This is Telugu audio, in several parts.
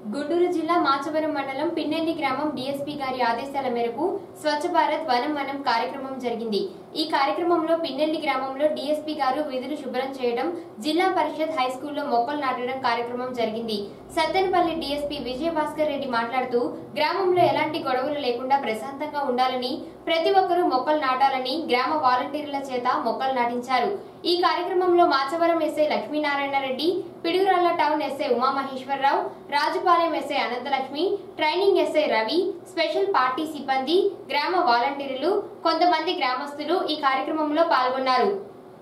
గుంటూరు జిల్లా మాచవరం మండలం పిన్నెల్లి గ్రామం డీఎస్పీ గారి ఆదేశాల మేరకు స్వచ్ఛ భారత్ వనం వనం కార్యక్రమం జరిగింది ఈ కార్యక్రమంలో పిన్నెల్లి గ్రామంలో డీఎస్పీ గారు విధులు శుభ్రం చేయడం జిల్లా పరిషత్ హై స్కూల్లో మొక్కలు నాటడం కార్యక్రమం జరిగింది సత్తెనపల్లి డీఎస్పీ విజయభాస్కర్ రెడ్డి మాట్లాడుతూ గ్రామంలో ఎలాంటి గొడవలు లేకుండా ప్రశాంతంగా ఉండాలని ప్రతి ఒక్కరూ మొక్కలు నాటాలని గ్రామ వాలంటీర్ల చేత మొక్కలు నాటించారు ఈ కార్యక్రమంలో Machavaram SI Lakshminarayana Reddy Piduguralla town SI Umamaheswararao Rajupalem SI Ananthalakshmi training SI Ravi special party సిబ్బంది గ్రామ వాలంటీర్లు కొంతమంది గ్రామస్తులు ఈ కార్యక్రమంలో పాల్గొన్నారు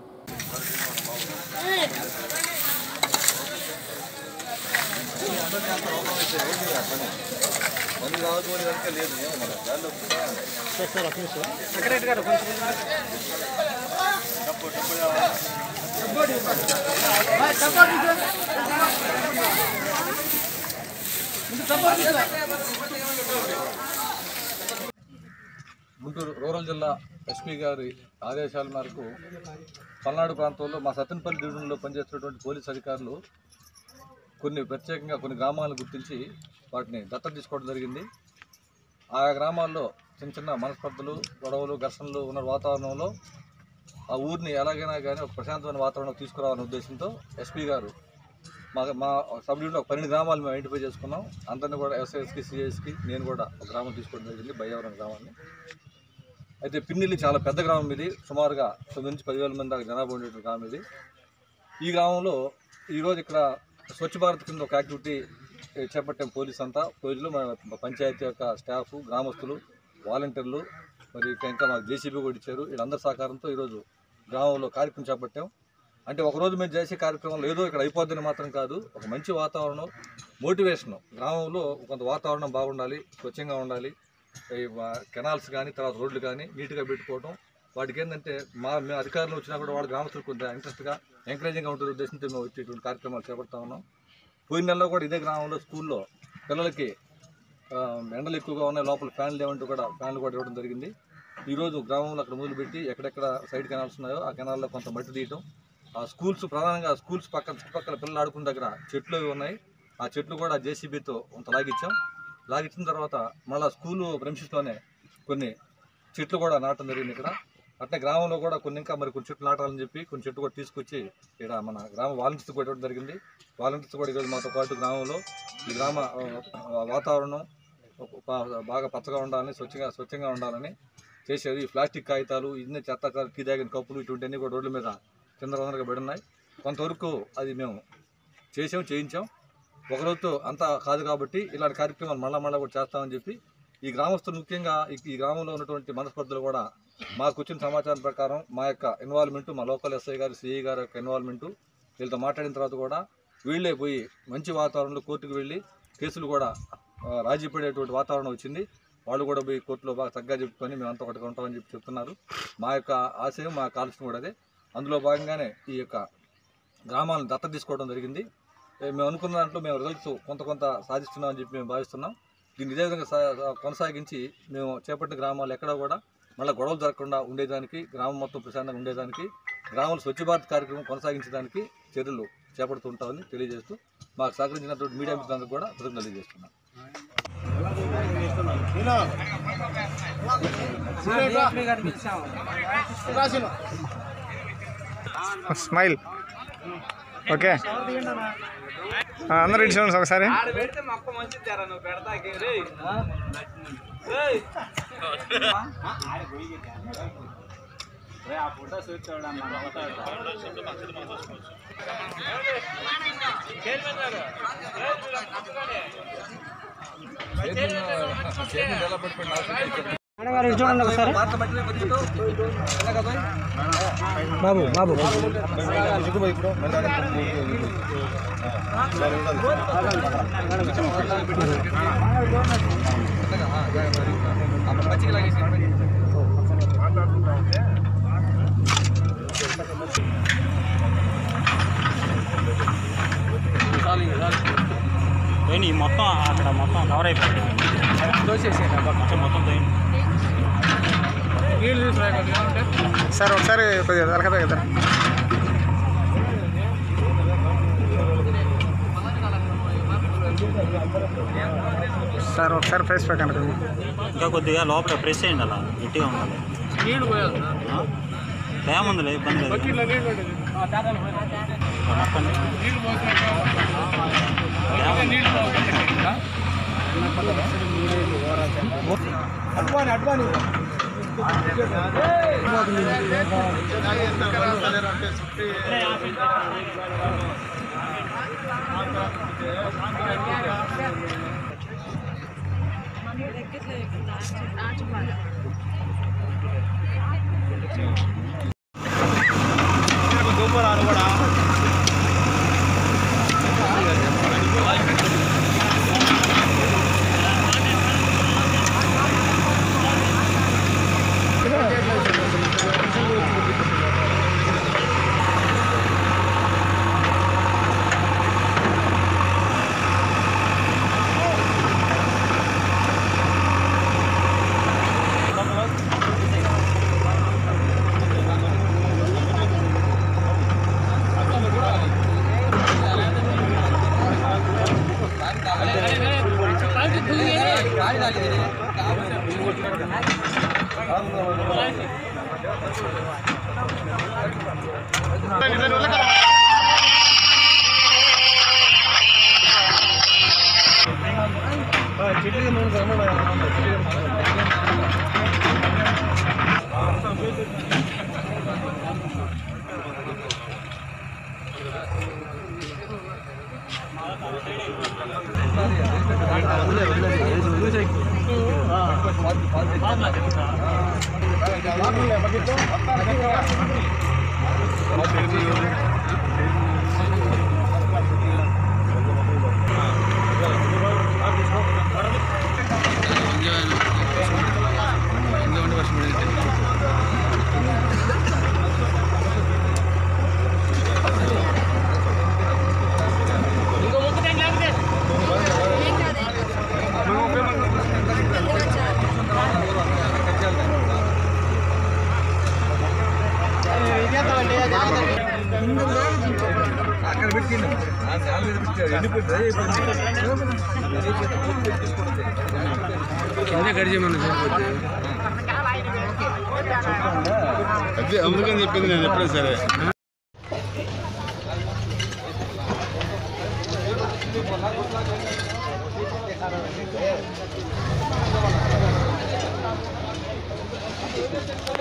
మంది రావద్దు అని కనుక లేదు ఏమో మన దారిలో గుంటూరు రూరల్ జిల్లా ఎస్పీ గారి ఆదేశాల మేరకు పల్నాడు ప్రాంతంలో మా సత్తెనపల్లి డివిజన్లో పనిచేస్తున్నటువంటి పోలీస్ అధికారులు కొన్ని ప్రత్యేకంగా కొన్ని గ్రామాలను గుర్తించి వాటిని దత్తత తీసుకోవడం జరిగింది ఆయా గ్రామాల్లో చిన్న చిన్న మనస్పర్ధలు గొడవలు ఘర్షణలు ఉన్న వాతావరణంలో ఆ ఊరిని ఎలాగైనా కానీ ఒక ప్రశాంతమైన వాతావరణం తీసుకురావాలనే ఉద్దేశంతో ఎస్పీ గారు మా మా సబ్ డివిజన్లో ఒక పన్నెండు గ్రామాలు మేము ఐడెంటిఫై చేసుకున్నాం అందరిని కూడా ఎస్ఐఎస్కి సిఐఎస్కి నేను కూడా ఒక గ్రామం తీసుకోవడం జరిగింది బయ్యవరం గ్రామాన్ని అయితే పిన్నిల్లి చాలా పెద్ద గ్రామం ఇది సుమారుగా తొమ్మిది నుంచి పదివేల మంది దాకా జనాభా ఉండేటువంటి గ్రామం ఇది ఈ గ్రామంలో ఈరోజు ఇక్కడ స్వచ్ఛ భారత్ కింద ఒక యాక్టివిటీ ఏ, చేపట్టాం పోలీస్ అంతా పోలీసులు మన పంచాయతీ యొక్క స్టాఫ్ గ్రామస్తులు వాలంటీర్లు మరి ఇంకా ఇంకా మాకు జేసీబీ కూడా ఇచ్చారు వీళ్ళందరి సహకారంతో ఈరోజు గ్రామంలో కార్యక్రమం చేపట్టాం అంటే ఒకరోజు మేము చేసే కార్యక్రమంలో ఏదో ఇక్కడ అయిపోద్దని మాత్రం కాదు ఒక మంచి వాతావరణం మోటివేషన్ గ్రామంలో కొంత వాతావరణం బాగుండాలి స్వచ్ఛంగా ఉండాలి ఈ వా- కెనాల్స్ కానీ తర్వాత రోడ్లు కానీ నీట్గా పెట్టుకోవడం వాటికి ఏంటంటే మా మేము అధికారులు వచ్చినా కూడా వాళ్ళ గ్రామస్తులు కొంత ఇంట్రెస్ట్గా ఎంకరేజింగ్గా ఉంటుంది ఉద్దేశంతో మేము వచ్చి ఇటువంటి కార్యక్రమాలు చేపడతా ఉన్నాం పోయిన నెలలో కూడా ఇదే గ్రామంలో స్కూల్లో పిల్లలకి ఆ, ఎండలు ఎక్కువగా ఉన్నాయి లోపల ఫ్యాన్లు లేవంటూ కూడా ఫ్యాన్లు కూడా ఇవ్వడం జరిగింది ఈరోజు గ్రామంలో అక్కడ మొదలుపెట్టి ఎక్కడెక్కడ సైడ్ కెనాల్స్ ఉన్నాయో ఆ కెనాల్లో కొంత మట్టి తీయటం ఆ స్కూల్స్ ప్రధానంగా స్కూల్స్ పక్కన చుట్టుపక్కల పిల్లలు ఆడుకున్న దగ్గర చెట్లు అవి ఉన్నాయి ఆ చెట్లు కూడా జేసీబీతో కొంత లాగిచ్చాం లాగిచ్చిన తర్వాత మళ్ళీ స్కూలు ప్రెమిషన్స్లోనే కొన్ని చెట్లు కూడా నాటడం జరిగింది ఇక్కడ అట్నే గ్రామంలో కూడా కొన్ని ఇంకా మరి కొన్ని చెట్లు నాటాలని చెప్పి కొన్ని చెట్లు కూడా తీసుకొచ్చి ఇక్కడ మన గ్రామ వాలంటీర్స్ కూడా ఇవ్వడం జరిగింది వాలంటీర్స్ కూడా ఈరోజు మాతో పాటు గ్రామంలో ఈ గ్రామ ఆ, వాతావరణం బా- బాగా పచ్చగా ఉండాలని స్వచ్ఛంగా స్వచ్ఛంగా ఉండాలని చేసేది ఈ ప్లాస్టిక్ కాగితాలు ఇన్ని చెత్త టీ తాగిన కప్పులు ఇటువంటివన్నీ కూడా రోడ్ల మీద కింద వందరగా పడి ఉన్నాయి కొంతవరకు అది మేము చేసాం చేయించాం ఒకరోజుతో అంతా కాదు కాబట్టి ఇలాంటి కార్యక్రమాలు మళ్ళా మళ్ళా కూడా చేస్తామని చెప్పి ఈ గ్రామస్తులు ముఖ్యంగా ఈ- ఈ గ్రామంలో ఉన్నటువంటి మనస్పర్ధలు కూడా మాకు వచ్చిన సమాచారం ప్రకారం మా యొక్క ఇన్వాల్వ్మెంట్ మా లోకల్ ఎస్ఐ గారు సిఐ గారి యొక్క ఇన్వాల్వ్మెంట్ వీళ్ళతో మాట్లాడిన తర్వాత కూడా వీళ్ళే పోయి మంచి వాతావరణంలో కోర్టుకు వెళ్ళి కేసులు కూడా ఆ, రాజీ పడేటువంటి వాతావరణం వచ్చింది వాళ్ళు కూడా పోయి కోర్టులో బాగా తగ్గగా చెప్పుకొని మేమంతా ఒకటిగా ఉంటామని చెప్పి చెప్తున్నారు మా యొక్క ఆశయం మా కాలుష్యం కూడా అదే అందులో భాగంగానే ఈ యొక్క గ్రామాలను దత్త తీసుకోవడం జరిగింది ఏ, మేము అనుకున్న దాంట్లో మేము రిజల్ట్స్ కొంత కొంత సాధిస్తున్నామని చెప్పి మేము భావిస్తున్నాం దీన్ని ఇదే విధంగా సా- కొనసాగించి మేము చేపట్టిన గ్రామాలు ఎక్కడా కూడా మళ్ళీ గొడవలు జరగకుండా ఉండేదానికి గ్రామం మొత్తం ప్రశాంతంగా ఉండేదానికి గ్రామాల స్వచ్ఛ భారత్ కార్యక్రమం కొనసాగించడానికి చర్యలు చేపడుతుంటామని తెలియజేస్తూ మాకు సహకరించినటువంటి మీడియా మిత్రులందరూ కూడా కృతజ్ఞతలు తెలియజేస్తున్నాం స్మైల్ ఓకే ఆ, అందరూ ఇటు చూడండి ఒకసారి బాబు బాబు పోయినాయి మొత్తం అక్కడ మొత్తం కవర్ అయిపోయింది మొత్తం మొత్తం పోయింది సార్ ఒకసారి కొద్దిగా వెనక కదా సార్ ఒకసారి ఫేస్ ప్యాక్ అనుకోండి ఇంకా కొద్దిగా లోపల ప్రెస్ చేయండి అలా గట్టిగా ఉండాలి ఆ? తేమ ఉందిలే ఇబ్బంది లేదు నొక్కండి. తేమ ఉంది. అక్కడ పెట్టిండు ఆ నేల మీద పెట్టాడు ఎండిపోయి డ్రై అయిపోయింది అదే అందుకని చెప్పింది నేను ఎప్పుడైనా సరే ఆ